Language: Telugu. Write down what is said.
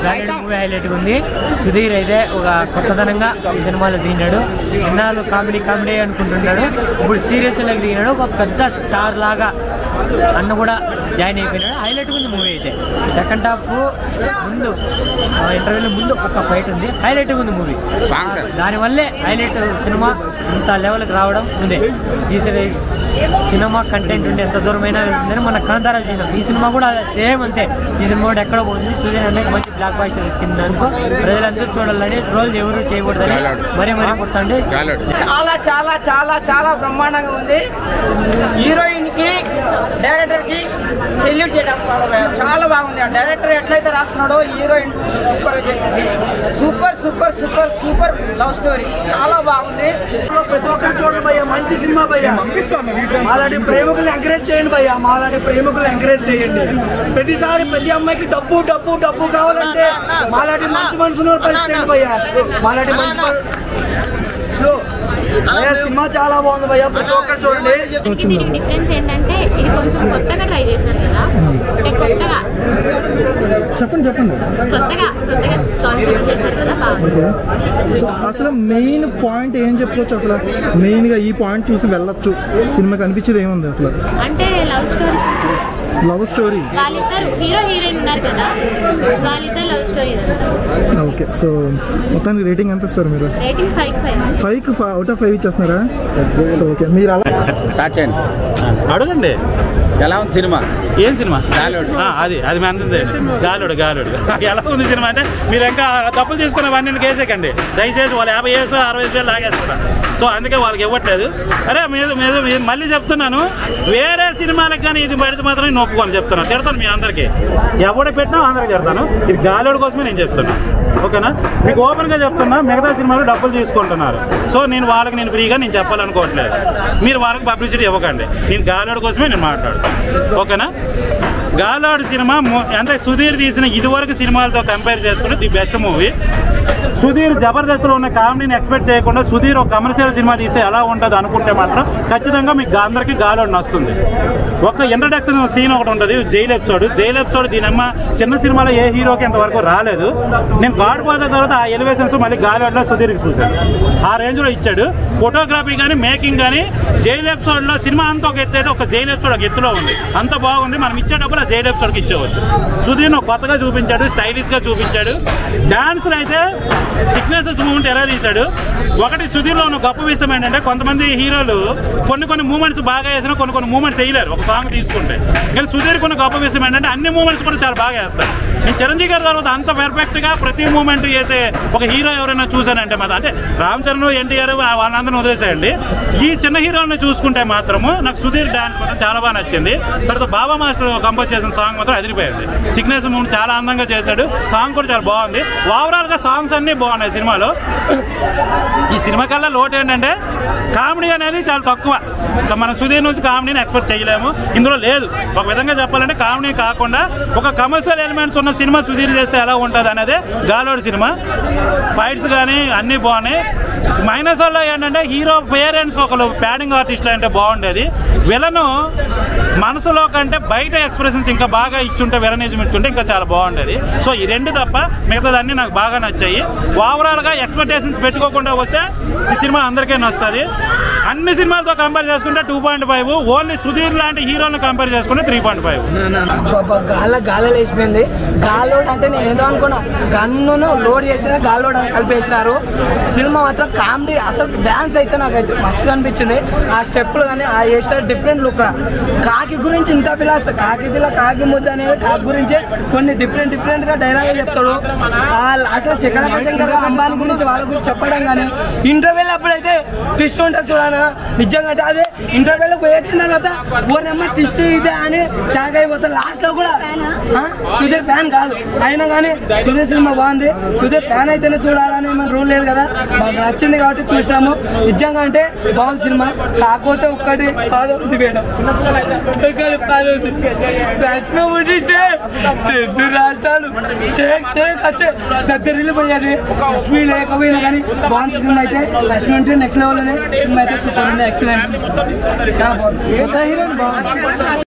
బ్రాండెడ్ మూవీ హైలైట్ ఉంది సుధీర్ అయితే ఒక కొత్తదనంగా ఈ సినిమాలో దిగినాడు ఇన్నాళ్ళు కామెడీ కామెడీ అనుకుంటున్నాడు ఇప్పుడు సీరియస్ లాగా దిగినాడు ఒక పెద్ద స్టార్ లాగా అన్న కూడా జాయిన్ అయిపోయినాడు హైలైట్ ఉంది మూవీ అయితే సెకండ్ హాఫ్ ముందు ఇంటర్వ్యూలో ముందు ఒక ఫైట్ ఉంది హైలైట్ ఉంది మూవీ దానివల్లే హైలైట్ సినిమా ఇంత లెవెల్కి రావడం ఉంది ఈ సిని- సినిమా కంటెంట్ ఉండి ఎంత దూరమైనా వెళ్తుందని మన కాంతారా సినిమా ఈ సినిమా కూడా సేమ్ అంతే ఈ సినిమా కూడా ఎక్కడ పోతుంది సుధీర్ అన్నకి మంచి బ్లాక్ బాస్టర్ వచ్చింది అనుకో ప్రజలందరూ చూడాలని ట్రోల్ ఎవరు చేయకూడదని మరీ మరీ కొడుతుండే చాలా చాలా చాలా చాలా బ్రహ్మాండంగా ఉంది హీరోయిన్ కి డైరెక్టర్ కి సెల్యూట్ చేయడం చాలా బాగుంది ఆ డైరెక్టర్ ఎట్లయితే రాసుకున్నాడో హీరోయిన్ సూపర్ చేసింది super super super super love story చాలా బాగుంది ప్రతి ఒక్కరు చూడండి భయ్య మంచి సినిమా భయ్య మాలాంటి ప్రేమికులు ఎంకరేజ్ చేయండి భయ్య మాలాంటి ప్రేమికులు ఎంకరేజ్ చేయండి ప్రతిసారి ప్రతి అమ్మాయికి డబ్బు డబ్బు డబ్బు కావాలంటే మాలాంటి మంచి మనసును పరిచయండి భయ్య మాలాంటి మంచి మన- స్లో భయ్య, సినిమా చాలా బాగుంది భయ్య ప్రతి ఒక్కరు చూడండి దీనికి దీనికి డిఫరెన్స్ ఏంటంటే ఇది కొంచెం కొత్తగా ట్రై చేశారు కదా అంటే కొత్తగా చెప్పండి చెప్పండి కొత్తగా కొత్తగా కాన్సెప్ట్ చేశారు కదా బాగుంది సో అసలు మెయిన్ పాయింట్ ఏం చెప్పుకోవచ్చు అసలు మెయిన్గా ఈ పాయింట్ చూసి వెళ్ళొచ్చు సినిమాకి అనిపించేది ఏముంది అసలు అంటే లవ్ స్టోరీ చూసి లవ్ స్టోరీ వాళ్ళిద్దరు హీరో హీరోయిన్ ఉన్నారు కదా వాళ్ళిద్దరు లవ్ స్టోరీ ఓకే సో మొత్తానికి రేటింగ్ ఎంత ఇస్తారు మీరు రేటింగ్ ఫైవ్ ఫైవ్ ఫైవ్కి అవుట్ ఆఫ్ ఫైవ్ ఇచ్చేస్తున్నారా సో ఓకే మీరు అలా స్టార్ట్ చేయండి అడగండి ఎలా ఉంది సినిమా ఏం సినిమా గాలోడు. ఆ, అది అది మెన్షన్ చేయండి గాలుడు గాలుడు ఎలా ఉంది సినిమా అంటే మీరు ఇంకా డబ్బులు తీసుకున్న వాడిని కేసేకండి దయచేసి వాళ్ళు యాభై వేసు అరవై వేలు లాగేస్తున్నారు సో అందుకే వాళ్ళకి ఇవ్వట్లేదు అరే మీద మీద మీద మళ్ళీ చెప్తున్నాను వేరే సినిమాలకు కానీ ఇది పడితే మాత్రం నేను ఒప్పుకోను చెప్తున్నాను తిడతాను మీ అందరికీ ఎవడ పెట్టినా అందరికి తిడతాను ఇది గాలుడు కోసమే నేను చెప్తున్నా ఓకేనా మీకు ఓపెన్గా చెప్తున్నా మిగతా సినిమాలు డబ్బులు తీసుకుంటున్నారు సో నేను వాళ్ళకి నేను ఫ్రీగా నేను చెప్పాలనుకోవట్లేదు మీరు వాళ్ళకి పబ్లిసిటీ ఇవ్వకండి నేను గాలోడు కోసమే నేను మాట్లాడుతాను ఓకేనా గాలోడు సినిమా మొ- అంటే సుధీర్ తీసిన ఇదివరకు సినిమాలతో కంపేర్ చేసుకుంటే ది బెస్ట్ మూవీ సుధీర్ జబర్దస్త్లో ఉన్న కామెడీని ఎక్స్పెక్ట్ చేయకుండా సుధీర్ ఒక కమర్షియల్ సినిమా తీస్తే ఎలా ఉంటుంది అనుకుంటే మాత్రం ఖచ్చితంగా మీకు అందరికీ గాలోడు నస్తుంది ఒక ఇంట్రడక్షన్ సీన్ ఒకటి ఉంటుంది జైల్ ఎపిసోడ్ జైల్ ఎపిసోడ్ దీనమ్మ చిన్న సినిమాలో ఏ హీరోకి ఇంతవరకు రాలేదు నేను గాడ్ ఫాదర్ తర్వాత ఆ ఎలివేషన్స్ మళ్ళీ గాలిలో సుధీర్కి చూశాను ఆ రేంజ్లో ఇచ్చాడు ఫోటోగ్రఫీ కానీ మేకింగ్ కానీ జైల్ ఎపిసోడ్లో సినిమా అంతా ఒక ఎత్తు అయితే ఒక జైల్ ఎపిసోడ్ ఒక ఎత్తులో ఉంది అంత బాగుంది మనం ఇచ్చే డబ్బులు ఆ జైల్ ఎపిసోడ్కి ఇచ్చేవచ్చు సుధీర్ కొత్తగా చూపించాడు స్టైలిష్గా చూపించాడు డాన్స్లు అయితే సిగ్నేచర్స్ మూమెంట్ ఎలా తీశాడు ఒకటి సుధీర్లో ఉన్న గొప్ప విషయం ఏంటంటే కొంతమంది హీరోలు కొన్ని కొన్ని మూమెంట్స్ బాగా వేసినా కొన్ని కొన్ని మూమెంట్స్ వేయలేరు ఒక సాంగ్ తీసుకుంటే కానీ సుధీర్ కొన్ని గొప్ప విషయం ఏంటంటే అన్ని మూమెంట్స్ కూడా చాలా బాగా వేస్తాడు నేను చిరంజీవి గారి తర్వాత అంత పర్ఫెక్ట్ గా ప్రతి మూమెంట్ చేసే ఒక హీరో ఎవరైనా చూసానంటే మాత్రం అంటే రామ్ చరణ్ ఎన్టీఆర్ వాళ్ళందరినీ వదిలేసేయండి ఈ చిన్న హీరోని చూసుకుంటే మాత్రము నాకు సుధీర్ డాన్స్ మాత్రం చాలా బాగా నచ్చింది తర్వాత బాబా మాస్టర్ కంపోజ్ చేసిన సాంగ్ మాత్రం అదిరిపోయింది సిగ్నేచర్ మూమెంట్ చాలా అందంగా చేశాడు సాంగ్ కూడా చాలా బాగుంది ఓవరాల్ గా సాంగ్స్ అన్ని బాగున్నాయి సినిమాలో ఈ సినిమా కల్లా లోటు ఏంటంటే కామెడీ అనేది చాలా తక్కువ ఇక మనం సుధీర్ నుంచి కామెడీని ఎక్స్పెక్ట్ చేయలేము ఇందులో లేదు ఒక విధంగా చెప్పాలంటే కామెడీ కాకుండా ఒక కమర్షియల్ ఎలిమెంట్స్ ఉన్న సినిమా సుధీర్ చేస్తే ఎలా ఉంటుంది అనేది గాలోడి సినిమా ఫైట్స్ కానీ అన్నీ బాగున్నాయి మైనస్ వల్ల ఏంటంటే హీరో పేరెంట్స్ ఒకరు ప్యాడింగ్ ఆర్టిస్టులు అంటే బాగుండేది విలను మనసులో కంటే బయట ఎక్స్ప్రెషన్స్ ఇంకా బాగా ఇచ్చుంటే విలనిజం ఇచ్చుంటే ఇంకా చాలా బాగుండేది సో ఈ రెండు తప్ప మిగతాదన్నీ నాకు బాగా నచ్చాయి ఓవరాల్గా ఎక్స్పెక్టేషన్స్ పెట్టుకోకుండా వస్తే ఈ సినిమా అందరికీ నచ్చుతుంది అన్ని సినిమాలతో కంపేర్ చేసుకుంటే two point five only Sudheer లాంటి హీరోని కంపేర్ చేసుకుంటే త్రీ పాయింట్ ఫైవ్ పాప గాల గాల లేచిపోయింది గాలోడ్ అంటే నేను ఏదో అనుకున్నా గన్నును లోడ్ చేసిన గాలోడ్ అని కలిపేసినారు సినిమా మాత్రం కామెడీ అసలు డాన్స్ అయితే నాకైతే మస్తు అనిపించింది ఆ స్టెప్పులు కానీ ఆ ఏ స్టెప్ డిఫరెంట్ లుక్ కాకి గురించి ఇంత పిలాస్ కాకి పిల్ల కాకి ముద్ద అనేది కాకి గురించే కొన్ని డిఫరెంట్ డిఫరెంట్ గా డైలాగ్ చెప్తాడు ఆ లాస్ట్ శంకర శంకర్ అంబానీ గురించి వాళ్ళ గురించి చెప్పడం కానీ ఇంటర్వ్యూలు అప్పుడైతే ట్విస్ట్ ఉంటుంది చూడనా నిజంగా అంటే అదే ఇంటర్వ్యూలో పోయి వచ్చిన తర్వాత ఓనమ్మ ట్విస్ట్ ఇదే అని షాక్ అయిపోతారు లాస్ట్ లో కూడా ఆ? సుధీర్ ఫ్యాన్ కాదు అయినా కానీ సుధీర్ సినిమా బాగుంది సుధీర్ ఫ్యాన్ అయితేనే చూడాలని మన రూల్ లేదు కదా మాకు నచ్చింది కాబట్టి చూసినాము నిజంగా అంటే బాగుంది సినిమా కాకపోతే ఒక్కటి కాదు ఉంది మేడం ఒక్కటి కాదు ఉంది. రాష్ట్రం ఉంటే రెండు రాష్ట్రాలు షేక్ షేక్ అంటే దగ్గర పోయారు లక్ష్మి లేకపోయినా కానీ బాగుంది సినిమా అయితే లక్ష్మి ఉంటే నెక్స్ట్ లెవెల్ సినిమా అయితే సూపర్ ఉంది ఎక్సలెంట్ చాలా బాగుంది